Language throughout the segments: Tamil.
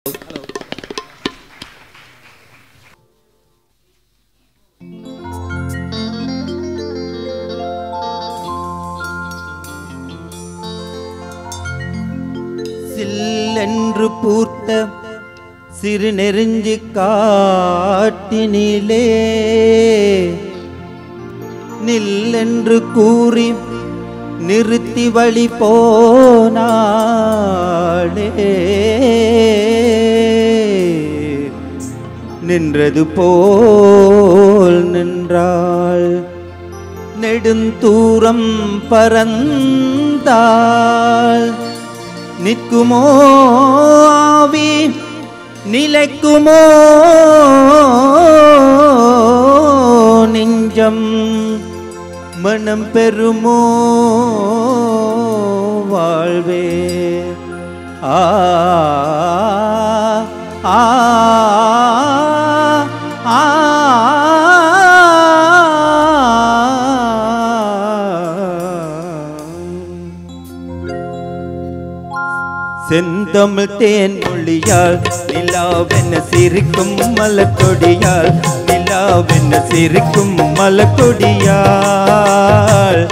சில்லென்று பூத்த சிறு நெருஞ்சி காட்டினிலே நில்லென்று கூறி நிறுத்தி வழி போனாளே நின்றது போல் நின்றாள் நெடுந்தூரம் பறந்தாள் நிற்குமோ ஆவி நிலைக்குமோ நெஞ்சம் மனம் பெறுமோ வாழ்வே ஆ ஆ ஆ செந்தமிழ் தேன் மொழியால் நிலாவென சிரிக்கும் மலக்கொடியால் நிலாவென சிரிக்கும் மலக்கொடியால்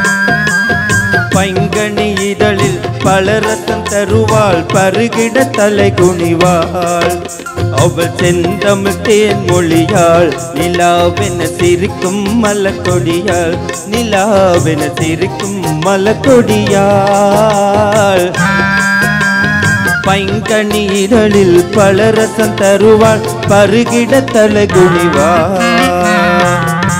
பைங்கனி இதழில் பல ரத்தம் தருவாள் பருகிட தலை குனிவாள் அவள் செந்தமிழ் தேன் மொழியாள் நிலாவென சிரிக்கும் மலக்கொடியாள் நிலாவென சிரிக்கும் மலக்கொடியாள் பைங்கனி இதழில் பல ரசம் தருவாள் பருகிட தலை குனிவாள்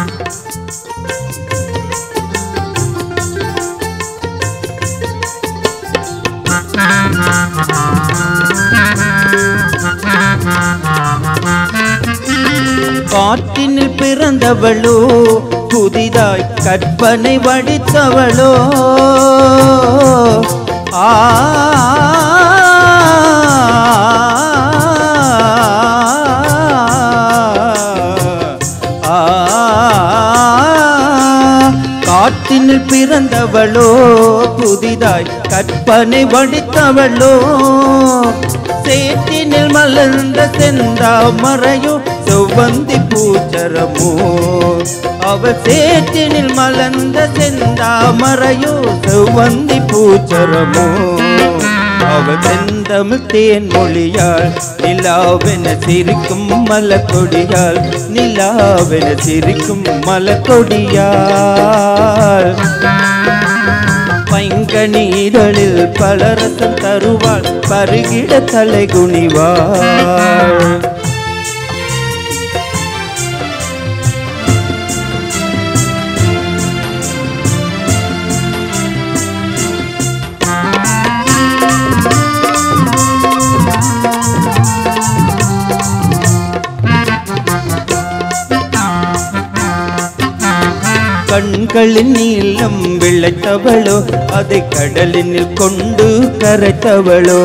காற்றினில் பிறந்தவளோ புதிதாய் கற்பனை வடித்தவளோ ஆ ஆ காற்றினில் பிறந்தவளோ புதிதாய் கற்பனை வடித்தவளோ சேற்றினில் மலர்ந்த செந்தாமரையோ செவ்வந்தி பூச்சரமோ அவள் சேற்றினில் மலர்ந்த செந்தாமரையோ செவ்வந்தி பூச்சரமோ அவள் செந்தமிழ் தேன் மொழியாள் நிலாவென சிரிக்கும் மலக்கொடியாள் நிலாவென சிரிக்கும் மலக்கொடியாள் பைங்கனி இதழில் பலரசம் தருவாள் பருகிட தலை குனிவாள் கண்களின் நீளம் விளைத்தவளோ அதை கடலினில் கொண்டு கரைத்தவளோ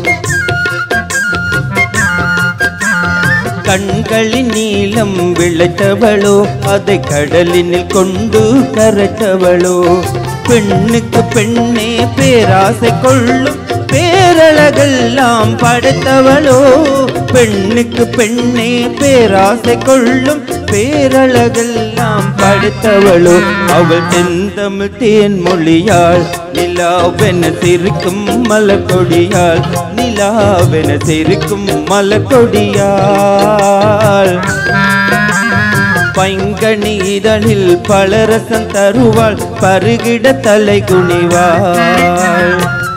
கண்களின் நீளம் விளைத்தவளோ அதை கடலினில் கொண்டு கரைத்தவளோ பெண்ணுக்கு பெண்ணே பேராசை கொள்ளும் பேரழகெல்லாம் படைத்தவளோ பெண்ணுக்கு பெண்ணே பேராசை கொள்ளும் பேரழகெல்லாம் படைத்தவளோ அவள் செந்தமிழ் தேன் மொழியாள் நிலாவென சிரிக்கும் மலக்கொடியாள் நிலாவென சிரிக்கும் மலக்கொடியாள் பைங்கனி இதழில் பலரசம் தருவாள் பருகிட தலை குனிவாள்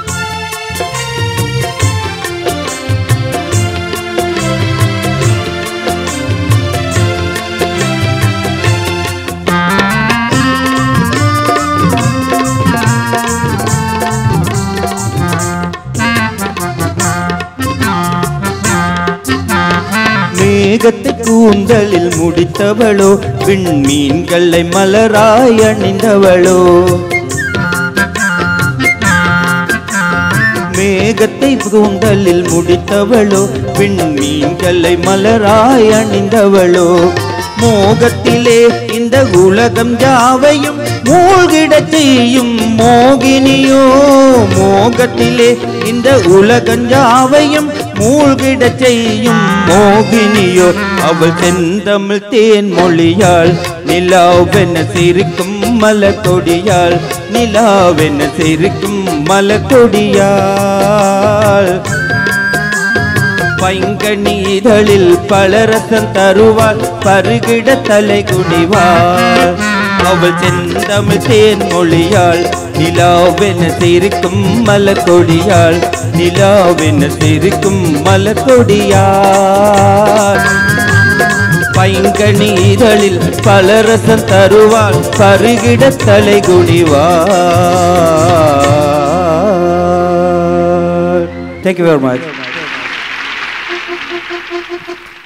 மேகத்தை கூந்தலில் முடித்தவளோ விண்மீன்களை மலராய் அணிந்தவளோ மேகத்தை கூந்தலில் முடித்தவளோ விண்மீன்களை மலராய் அணிந்தவளோ மோகத்திலே இந்த உலகம் யாவையும் மூழ்கிடச் செய்யும் மோகினியோ மோகத்திலே இந்த உலகம் யாவையும் மூழ்கிடச் செய்யும் மோகினியோ அவள் செந்தமிழ் தேன் மொழியாள் நிலாவென சிரிக்கும் மலக்கொடியாள் நிலாவென சிரிக்கும் மலக்கொடியாள் பைங்கனி இதழில் பலரசம் தருவாள் பருகிட தலை குடிவாள் அவள் செந்தமிழ் தேன் மொழியாள் நிலாவென சிரிக்கும் மலக்கொடியாள் நிலாவென சிரிக்கும் மலக்கொடியாள் பைங்கனி இதழில் பலரசம் தருவாள் பருகிட தலை குடிவாள் தேங்க்யூ வெரி மச்